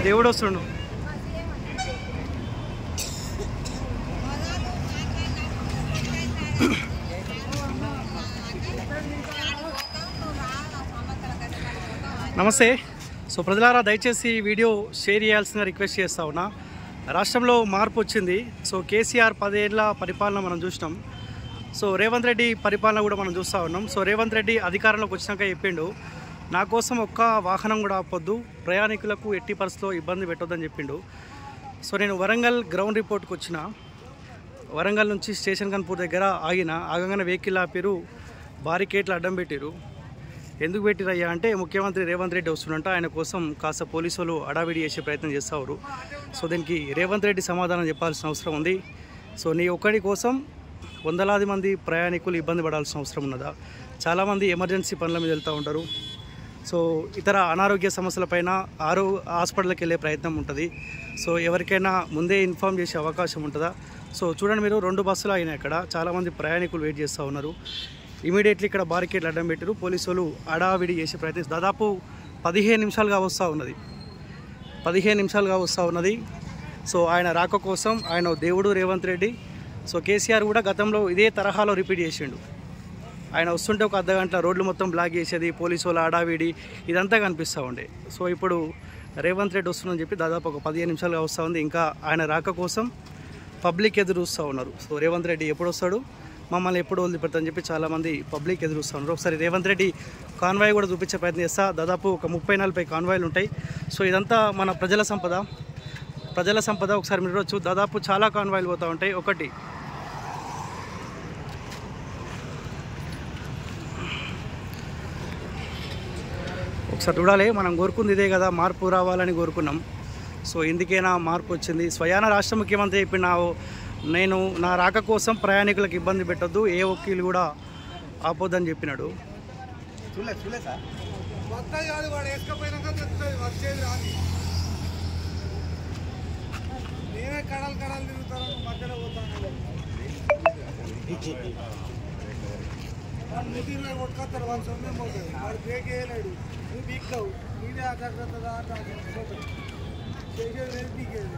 దేవుడు వస్తుండు నమస్తే సో ప్రజలారా దయచేసి ఈ వీడియో షేర్ చేయాల్సిన రిక్వెస్ట్ చేస్తా ఉన్నా రాష్ట్రంలో మార్పు వచ్చింది సో కేసీఆర్ పదేళ్ల పరిపాలన మనం చూసినాం సో రేవంత్ రెడ్డి పరిపాలన కూడా మనం చూస్తూ ఉన్నాం సో రేవంత్ రెడ్డి అధికారంలోకి వచ్చినాక చెప్పిండు నా కోసం ఒక్క వాహనం కూడా ఆపొద్దు ప్రయాణికులకు ఎట్టి పరిస్థితిలో ఇబ్బంది పెట్టొద్దని చెప్పిండు సో నేను వరంగల్ గ్రౌండ్ రిపోర్ట్కి వచ్చిన వరంగల్ నుంచి స్టేషన్ కన్పూర్ దగ్గర ఆగిన ఆగంగానే వెహికల్ ఆపిరు బారికేట్లు అడ్డం పెట్టిరు ఎందుకు పెట్టిరయ్యా అంటే ముఖ్యమంత్రి రేవంత్ రెడ్డి వస్తున్నంట ఆయన కోసం కాస్త పోలీసులు అడావిడి చేసే ప్రయత్నం చేస్తారు సో దీనికి రేవంత్ రెడ్డి సమాధానం చెప్పాల్సిన అవసరం ఉంది సో నీ ఒక్కడి కోసం వందలాది మంది ప్రయాణికులు ఇబ్బంది పడాల్సిన అవసరం ఉన్నదా చాలామంది ఎమర్జెన్సీ పనుల మీద వెళ్తూ ఉంటారు సో ఇతర అనారోగ్య సమస్యలపైన ఆరో హాస్పిటల్కి వెళ్ళే ప్రయత్నం ఉంటుంది సో ఎవరికైనా ముందే ఇన్ఫామ్ చేసే అవకాశం ఉంటుందా సో చూడండి మీరు రెండు బస్సులు అయినాయి అక్కడ చాలామంది ప్రయాణికులు వెయిట్ చేస్తూ ఉన్నారు ఇమీడియట్లీ ఇక్కడ బారికేట్లు అడ్డం పెట్టారు పోలీసులు అడావిడి చేసే ప్రయత్నం దాదాపు పదిహేను నిమిషాలుగా వస్తూ ఉన్నది పదిహేను నిమిషాలుగా వస్తూ ఉన్నది సో ఆయన రాక కోసం ఆయన దేవుడు రేవంత్ రెడ్డి సో కేసీఆర్ కూడా గతంలో ఇదే తరహాలో రిపీట్ చేసిండు ఆయన వస్తుంటే ఒక అర్ధ గంట రోడ్లు మొత్తం బ్లాక్ చేసేది పోలీసు వాళ్ళ అడావిడి ఇదంతా కనిపిస్తూ ఉండే సో ఇప్పుడు రేవంత్ రెడ్డి వస్తుందని చెప్పి దాదాపు ఒక పదిహేను నిమిషాలుగా వస్తూ ఉంది ఇంకా ఆయన రాక కోసం పబ్లిక్ ఎదురు చూస్తూ ఉన్నారు సో రేవంత్ రెడ్డి ఎప్పుడు వస్తాడు మమ్మల్ని ఎప్పుడు వదిలిపెడతాని చెప్పి చాలామంది పబ్లిక్ ఎదురు చూస్తూ ఉన్నారు ఒకసారి రేవంత్ రెడ్డి కాన్వాయ్ కూడా చూపించే ప్రయత్నం చేస్తా దాదాపు ఒక ముప్పై నలభై కాన్వాయ్లు ఉంటాయి సో ఇదంతా మన ప్రజల సంపద ప్రజల సంపద ఒకసారి మీరు చూడొచ్చు దాదాపు చాలా కాన్వాయ్లు పోతూ ఉంటాయి ఒకటి ఒకసారి చూడాలి మనం కోరుకుంది ఇదే కదా మార్పు రావాలని కోరుకున్నాం సో ఇందుకైనా మార్పు వచ్చింది స్వయాన రాష్ట్ర ముఖ్యమంత్రి చెప్పిన నేను నా రాక కోసం ప్రయాణికులకు ఇబ్బంది పెట్టొద్దు ఏ వకీలు కూడా ఆపొద్దని చెప్పినాడు చూలే చూలే సార్ వస్తాయి కాదు వాడు వేసుకపోయినాక తెస్తుంది వచ్చేది రాదు నేనే కడలు కడలు తిరుగుతాను మధ్యలో పోతాను వాడు ముదిరిలో కొట్టుకొస్తాడు వాడు సొమ్మే పోతుంది వాడు బ్రేక్ వేయలేడు నువ్వు బీక్తావు నీదే అజాగ్రత్తగా పోతాడు చేసేది లేదు పీకేది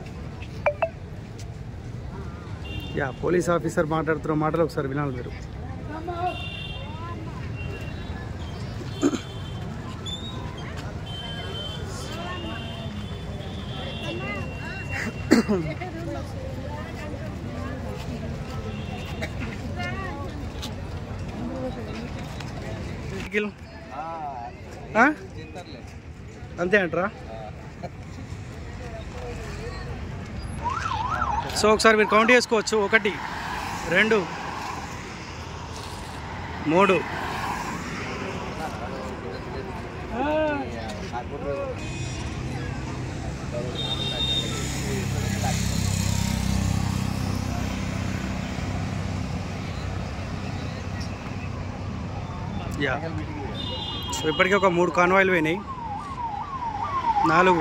యా పోలీస్ ఆఫీసర్ మాట్లాడుతున్న మాటలు ఒకసారి వినాలి మీరు వెహికల్ ఆ? అంతే అంటారా సో ఒకసారి మీరు కౌంట్ చేసుకోవచ్చు ఒకటి రెండు మూడు యా సో ఇప్పటికీ ఒక మూడు కాన్వాయిలు పోయినాయి నాలుగు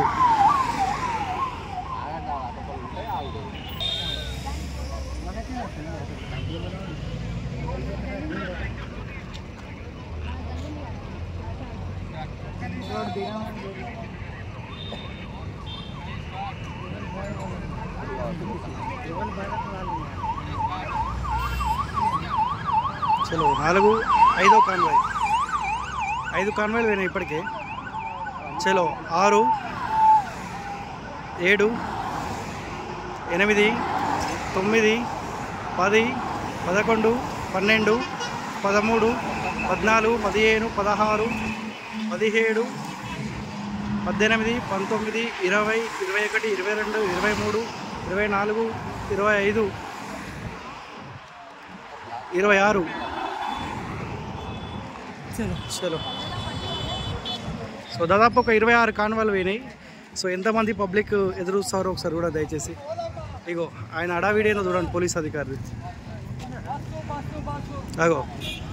చలో నాలుగు ఐదో కాన్వాయ్ ఐదు కాన్వాయ్లు పోయినాయి ఇప్పటికే చలో ఆరు ఏడు ఎనిమిది తొమ్మిది పది పదకొండు పన్నెండు పదమూడు పద్నాలుగు పదిహేను పదహారు పదిహేడు పద్దెనిమిది పంతొమ్మిది ఇరవై ఇరవై ఒకటి ఇరవై రెండు ఇరవై మూడు ఇరవై నాలుగు ఇరవై ఐదు ఇరవై ఆరు చలో సో దాదాపు ఒక ఇరవై ఆరు కాన్వాలు పోయినాయి సో ఎంతమంది పబ్లిక్ ఎదురు చూస్తారో ఒకసారి కూడా దయచేసి ఇగో ఆయన అడావిడేనో చూడండి పోలీస్ అధికారి అగో